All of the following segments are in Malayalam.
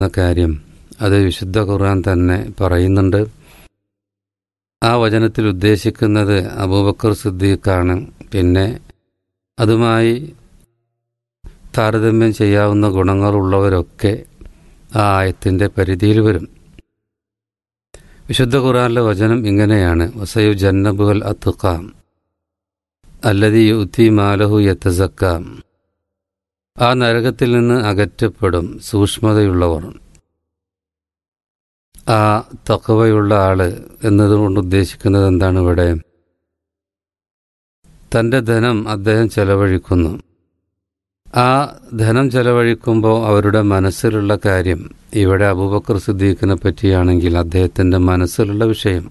എന്ന കാര്യം അത് വിശുദ്ധ ഖുർആൻ തന്നെ പറയുന്നുണ്ട് ആ വചനത്തിൽ ഉദ്ദേശിക്കുന്നത് അബൂബക്കർ സിദ്ദീഖാണ് പിന്നെ അതുമായി താരതമ്യം ചെയ്യാവുന്ന ഗുണങ്ങളുള്ളവരൊക്കെ ആ ആയത്തിൻ്റെ പരിധിയിൽ വരും വിശുദ്ധ ഖുർആനിലെ വചനം ഇങ്ങനെയാണ് വസയു ജന്നബുൽ അത്തുക്കാം അല്ലതി യുത്തി മാലഹു യത്തസക്കാം ആ നരകത്തിൽ നിന്ന് അകറ്റപ്പെടും സൂക്ഷ്മതയുള്ളവർ ആ തക്കവയുള്ള ആള് എന്നതുകൊണ്ട് ഉദ്ദേശിക്കുന്നത് എന്താണ് ഇവിടെ തൻ്റെ ധനം അദ്ദേഹം ചെലവഴിക്കുന്നു ആ ധനം ചെലവഴിക്കുമ്പോൾ അവരുടെ മനസ്സിലുള്ള കാര്യം ഇവിടെ അബൂബക്കർ സിദ്ദീഖിനെ പറ്റിയാണെങ്കിൽ അദ്ദേഹത്തിൻ്റെ മനസ്സിലുള്ള വിഷയം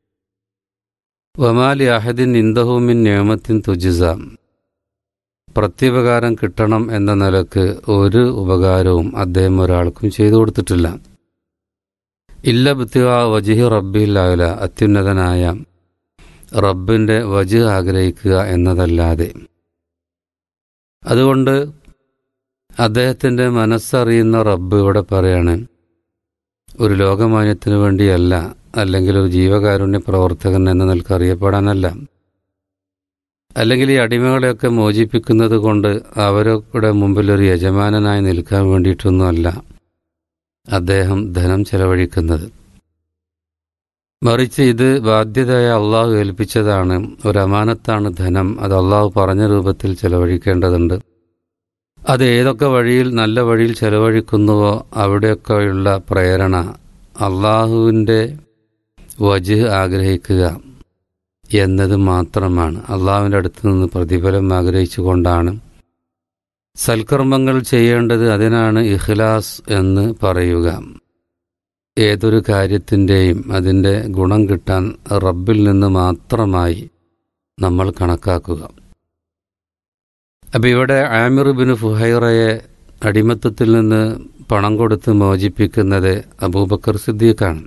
വമാലി അഹദിൻ ഇന്ദഹുമിൻ നിയമത്തിൻ തുജിസാം പ്രത്യുപകാരം കിട്ടണം എന്ന നിലക്ക് ഒരു ഉപകാരവും അദ്ദേഹം ഒരാൾക്കും ചെയ്തു കൊടുത്തിട്ടില്ല ഇല്ല ബുത്തിവ വജിഹി റബ്ബില്ലാവില അത്യുന്നതനായ റബ്ബിൻ്റെ വജ് ആഗ്രഹിക്കുക എന്നതല്ലാതെ അതുകൊണ്ട് അദ്ദേഹത്തിൻ്റെ മനസ്സറിയുന്ന റബ്ബ് ഇവിടെ പറയാണ് ഒരു ലോകമാന്യത്തിനു വേണ്ടിയല്ല അല്ലെങ്കിൽ ഒരു ജീവകാരുണ്യ പ്രവർത്തകൻ എന്ന നിലക്ക് അറിയപ്പെടാനല്ല അല്ലെങ്കിൽ ഈ അടിമകളെയൊക്കെ മോചിപ്പിക്കുന്നത് കൊണ്ട് അവരുടെ മുമ്പിൽ ഒരു യജമാനനായി നിൽക്കാൻ വേണ്ടിയിട്ടൊന്നുമല്ല അദ്ദേഹം ധനം ചെലവഴിക്കുന്നത് മറിച്ച് ഇത് ബാധ്യതയായ അള്ളാഹു ഏൽപ്പിച്ചതാണ് ഒരു അമാനത്താണ് ധനം അത് അള്ളാഹു പറഞ്ഞ രൂപത്തിൽ ചെലവഴിക്കേണ്ടതുണ്ട് അത് ഏതൊക്കെ വഴിയിൽ നല്ല വഴിയിൽ ചെലവഴിക്കുന്നുവോ അവിടെയൊക്കെയുള്ള പ്രേരണ അള്ളാഹുവിൻ്റെ വജ് ആഗ്രഹിക്കുക എന്നത് മാത്രമാണ് അള്ളാഹുവിൻ്റെ അടുത്ത് നിന്ന് പ്രതിഫലം ആഗ്രഹിച്ചുകൊണ്ടാണ് സൽക്കർമ്മങ്ങൾ ചെയ്യേണ്ടത് അതിനാണ് ഇഖ്ലാസ് എന്ന് പറയുക ഏതൊരു കാര്യത്തിൻ്റെയും അതിൻ്റെ ഗുണം കിട്ടാൻ റബ്ബിൽ നിന്ന് മാത്രമായി നമ്മൾ കണക്കാക്കുക അപ്പം ഇവിടെ ആമിർ ബിൻ ഫുഹൈറയെ അടിമത്തത്തിൽ നിന്ന് പണം കൊടുത്ത് മോചിപ്പിക്കുന്നത് അബൂബക്കർ സിദ്ദീഖാണ്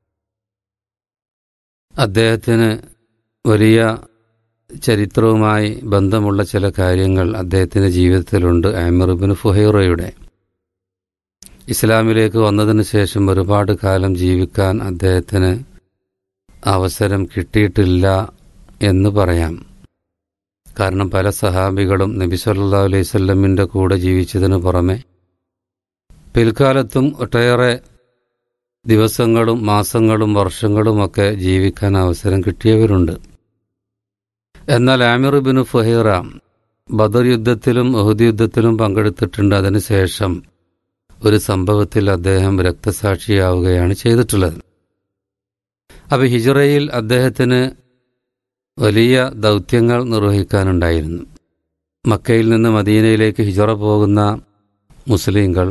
അദ്ദേഹത്തിന് വലിയ ചരിത്രവുമായി ബന്ധമുള്ള ചില കാര്യങ്ങൾ അദ്ദേഹത്തിൻ്റെ ജീവിതത്തിലുണ്ട് ആമിർ ബിൻ ഫുഹൈറയുടെ ഇസ്ലാമിലേക്ക് വന്നതിന് ശേഷം ഒരുപാട് കാലം ജീവിക്കാൻ അദ്ദേഹത്തിന് അവസരം കിട്ടിയിട്ടില്ല എന്ന് പറയാം കാരണം പല സഹാബികളും നബി സല്ലാ അലൈഹി സ്വല്ലമിൻ്റെ കൂടെ ജീവിച്ചതിനു പുറമെ പിൽക്കാലത്തും ഒട്ടേറെ ദിവസങ്ങളും മാസങ്ങളും വർഷങ്ങളുമൊക്കെ ജീവിക്കാൻ അവസരം കിട്ടിയവരുണ്ട് എന്നാൽ ആമിർ ബിൻ ഫുഹൈറ ബദർ യുദ്ധത്തിലും ഒഹുദ് യുദ്ധത്തിലും പങ്കെടുത്തിട്ടുണ്ട് അതിനുശേഷം ഒരു സംഭവത്തിൽ അദ്ദേഹം രക്തസാക്ഷിയാവുകയാണ് ചെയ്തിട്ടുള്ളത് അപ്പോൾ ഹിജറയിൽ അദ്ദേഹത്തിന് വലിയ ദൗത്യങ്ങൾ നിർവഹിക്കാനുണ്ടായിരുന്നു മക്കയിൽ നിന്ന് മദീനയിലേക്ക് ഹിജറ പോകുന്ന മുസ്ലിങ്ങൾ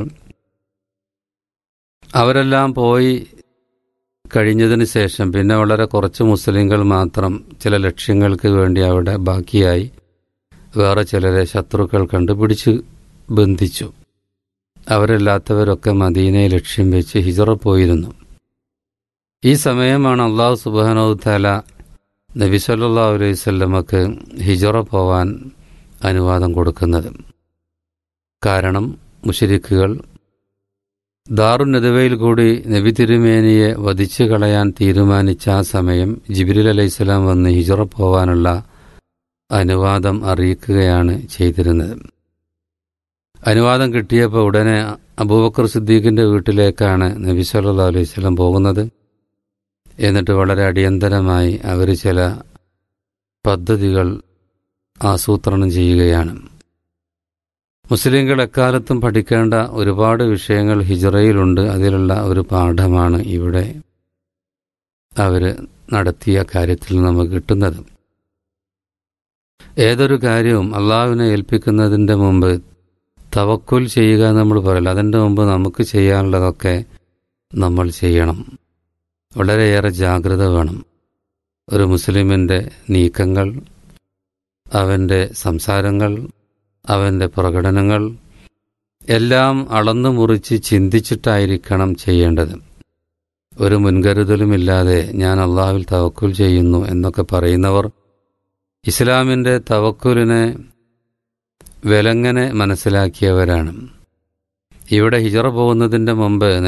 അവരെല്ലാം പോയി കഴിഞ്ഞതിന് ശേഷം പിന്നെ വളരെ കുറച്ച് മുസ്ലിങ്ങൾ മാത്രം ചില ലക്ഷ്യങ്ങൾക്ക് വേണ്ടി അവിടെ ബാക്കിയായി വേറെ ചിലരെ ശത്രുക്കൾ കണ്ടുപിടിച്ച് ബന്ധിച്ചു അവരല്ലാത്തവരൊക്കെ മദീനയെ ലക്ഷ്യം വെച്ച് ഹിജറ പോയിരുന്നു ഈ സമയമാണ് അള്ളാഹു സുബാനോത്താല നബി സല്ലാ അലൈഹി സ്വല്ലമക്ക് ഹിജറ പോവാൻ അനുവാദം കൊടുക്കുന്നത് കാരണം മുഷരിക്കുകൾ ദാറുനദവയിൽ കൂടി നബി തിരുമേനിയെ വധിച്ചു കളയാൻ തീരുമാനിച്ച ആ സമയം ജിബിരിൽ അലൈഹിസ്സലാം വന്ന് ഹിജറ പോവാനുള്ള അനുവാദം അറിയിക്കുകയാണ് ചെയ്തിരുന്നത് അനുവാദം കിട്ടിയപ്പോൾ ഉടനെ അബൂബക്കർ സിദ്ദീഖിൻ്റെ വീട്ടിലേക്കാണ് നബി സല്ലാ അലൈഹി സ്വലം പോകുന്നത് എന്നിട്ട് വളരെ അടിയന്തരമായി അവർ ചില പദ്ധതികൾ ആസൂത്രണം ചെയ്യുകയാണ് മുസ്ലിങ്ങൾ എക്കാലത്തും പഠിക്കേണ്ട ഒരുപാട് വിഷയങ്ങൾ ഹിജറയിലുണ്ട് അതിലുള്ള ഒരു പാഠമാണ് ഇവിടെ അവർ നടത്തിയ കാര്യത്തിൽ നമുക്ക് കിട്ടുന്നത് ഏതൊരു കാര്യവും അള്ളാഹുവിനെ ഏൽപ്പിക്കുന്നതിൻ്റെ മുമ്പ് തവക്കുൽ ചെയ്യുക നമ്മൾ പറയില്ല അതിൻ്റെ മുമ്പ് നമുക്ക് ചെയ്യാനുള്ളതൊക്കെ നമ്മൾ ചെയ്യണം വളരെയേറെ ജാഗ്രത വേണം ഒരു മുസ്ലിമിൻ്റെ നീക്കങ്ങൾ അവൻ്റെ സംസാരങ്ങൾ അവൻ്റെ പ്രകടനങ്ങൾ എല്ലാം അളന്നു മുറിച്ച് ചിന്തിച്ചിട്ടായിരിക്കണം ചെയ്യേണ്ടത് ഒരു മുൻകരുതലുമില്ലാതെ ഞാൻ അള്ളാഹുവിൽ തവക്കുൽ ചെയ്യുന്നു എന്നൊക്കെ പറയുന്നവർ ഇസ്ലാമിൻ്റെ തവക്കുലിനെ വിലങ്ങനെ മനസ്സിലാക്കിയവരാണ് ഇവിടെ ഹിജറ പോകുന്നതിൻ്റെ മുമ്പ്